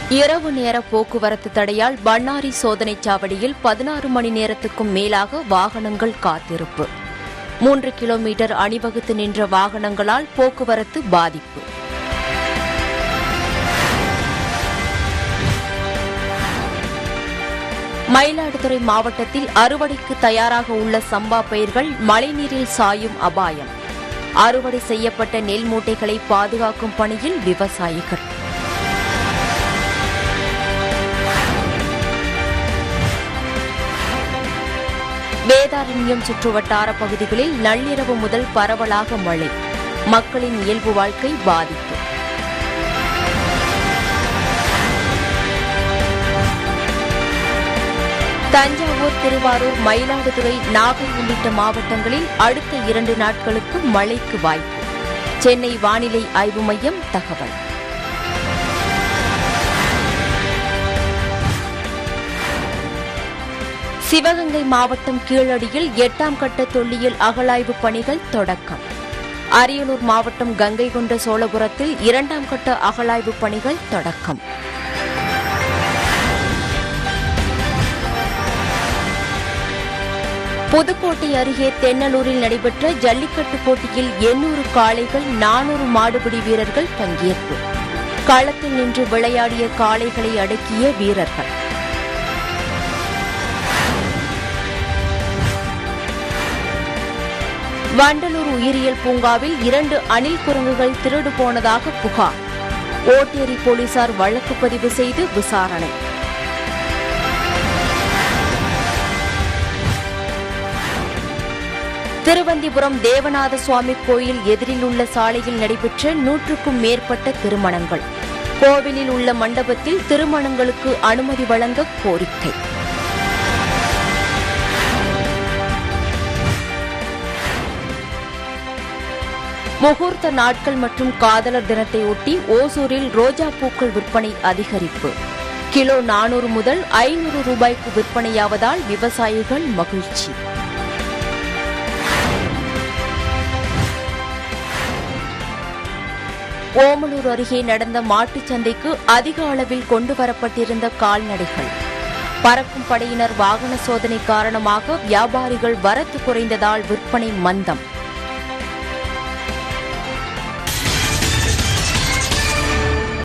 இரவு நேர போக்குவரத்து தடையால் பண்ணாரி சோதனைச் சாவடியில் பதினாறு மணி நேரத்துக்கும் மேலாக வாகனங்கள் காத்திருப்பு மூன்று கிலோமீட்டர் அணிவகுத்து நின்ற வாகனங்களால் போக்குவரத்து பாதிப்பு மயிலாடுதுறை மாவட்டத்தில் அறுவடைக்கு தயாராக உள்ள சம்பா பயிர்கள் மழைநீரில் சாயும் அபாயம் அறுவடை செய்யப்பட்ட நெல் மூட்டைகளை பாதுகாக்கும் பணியில் விவசாயிகள் வேதாரண்யம் சுற்றுவட்டார பகுதிகளில் நள்ளிரவு முதல் பரவலாக மழை மக்களின் இயல்பு வாழ்க்கை பாதிப்பு தஞ்சாவூர் திருவாரூர் மயிலாடுதுறை நாகை உள்ளிட்ட மாவட்டங்களில் அடுத்த இரண்டு நாட்களுக்கு மழைக்கு வாய்ப்பு சென்னை வானிலை ஆய்வு மையம் தகவல் சிவகங்கை மாவட்டம் கீழடியில் எட்டாம் கட்ட தொல்லியல் அகழாய்வு பணிகள் தொடக்கம் அரியலூர் மாவட்டம் கங்கை கொண்ட சோழபுரத்தில் இரண்டாம் கட்ட அகழாய்வு பணிகள் தொடக்கம் புதுக்கோட்டை அருகே தென்னலூரில் நடைபெற்ற ஜல்லிக்கட்டு போட்டியில் எண்ணூறு காளைகள் நானூறு மாடுபிடி வீரர்கள் பங்கேற்பு களத்தில் நின்று விளையாடிய காளைகளை அடக்கிய வீரர்கள் வண்டலூர் உயிரியல் பூங்காவில் இரண்டு அணில் குரங்குகள் திருடு போனதாக புகார் ஓட்டேரி போலீசார் வழக்கு பதிவு செய்து விசாரணை திருவந்திபுரம் தேவநாத சுவாமி கோயில் எதிரில் உள்ள சாலையில் நடைபெற்ற நூற்றுக்கும் மேற்பட்ட திருமணங்கள் கோவிலில் உள்ள மண்டபத்தில் திருமணங்களுக்கு அனுமதி வழங்க கோரிக்கை முகூர்த்த நாட்கள் மற்றும் காதலர் தினத்தை ஒட்டி ஓசூரில் ரோஜா பூக்கள் விற்பனை அதிகரிப்பு கிலோ நானூறு முதல் ஐநூறு ரூபாய்க்கு விற்பனையாவதால் விவசாயிகள் மகிழ்ச்சி ஓமலூர் அருகே நடந்த மாட்டுச் சந்தைக்கு அதிக அளவில் கொண்டு வரப்பட்டிருந்த கால்நடைகள் பறக்கும் படையினர் வாகன சோதனை காரணமாக வியாபாரிகள் வரத்து குறைந்ததால் விற்பனை மந்தம்